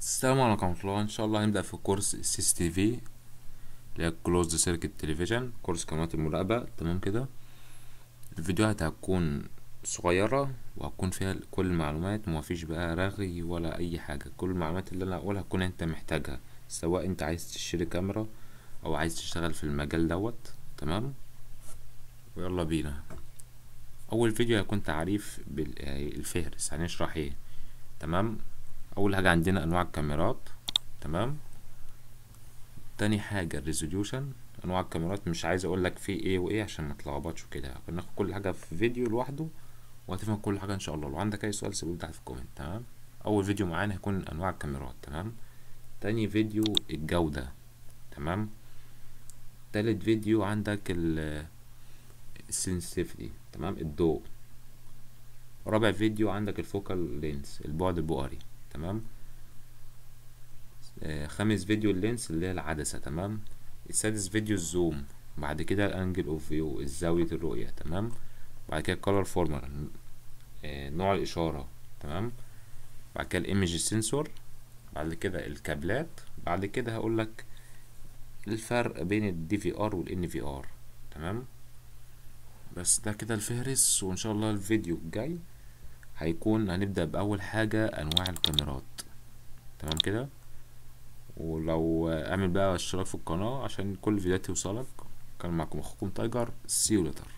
السلام عليكم ورحمة الله إن شاء الله هنبدأ في كورس سي اس تي في اللي هي كلوزد سيركت تلفزيون كورس قنوات المراقبة تمام كده الفيديوهات هتكون صغيرة وهتكون فيها كل المعلومات ومفيش بقى رغي ولا أي حاجة كل المعلومات اللي أنا هقولها هتكون أنت محتاجها سواء أنت عايز تشتري كاميرا أو عايز تشتغل في المجال دوت تمام ويلا بينا أول فيديو هيكون تعريف بالفهرس هنشرح ايه تمام اول حاجه عندنا انواع الكاميرات تمام تاني حاجه الريزوليوشن انواع الكاميرات مش عايز اقول لك في ايه وايه عشان ما تلخبطش وكده هناخد كل حاجه في فيديو لوحده وهتفهم كل حاجه ان شاء الله لو عندك اي سؤال سيبه تحت في الكومنت تمام اول فيديو معانا هيكون انواع الكاميرات تمام تاني فيديو الجوده تمام تالت فيديو عندك ال السنسيتيفيتي تمام الضوء رابع فيديو عندك الفوكال لينس البعد البؤري تمام آه خامس فيديو اللينس اللي هي العدسة تمام السادس فيديو الزوم بعد كده الانجل اوف فيو زاوية الرؤية تمام بعد كده الكالر فورمر آه نوع الاشارة تمام بعد كده الايمج سنسور بعد كده الكابلات بعد كده هقول لك الفرق بين الدي في ار والان في ار تمام بس ده كده الفهرس وان شاء الله الفيديو الجاي هيكون هنبدأ بأول حاجة أنواع الكاميرات تمام كده ولو اعمل بقى اشتراك في القناة عشان كل فيديوهات توصلك كان معكم أخوكم تايجر سيو لتر